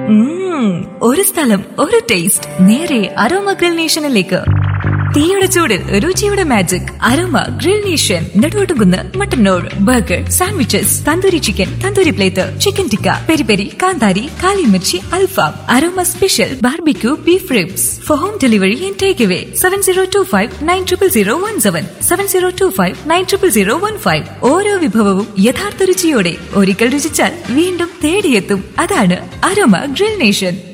ഉം, ഒരു സ്ഥലം ഒരു ടേസ്റ്റ് നേരെ അരോമ ഗ്രിൽ നേഷനിലേക്ക് തീയുടെ ചൂടിൽ രുചിയുടെ magic aroma grill nation Neduvattukunnu Mattannur burger sandwiches tandoori chicken tandoori plate chicken tikka peri peri കാന്താരി കാലിമിർച്ചി അൽഫാം aroma special barbecue beef ribs for home delivery and take away seven zero two five nine triple zero one seven seven zero two five nine triple zero one five ഓരോ വിഭവവും യഥാർത്ഥ രുചിയോടെ ഒരിക്കൽ രുചിച്ചാൽ വീണ്ടും തേടിയെത്തും അതാണ് aroma grill nation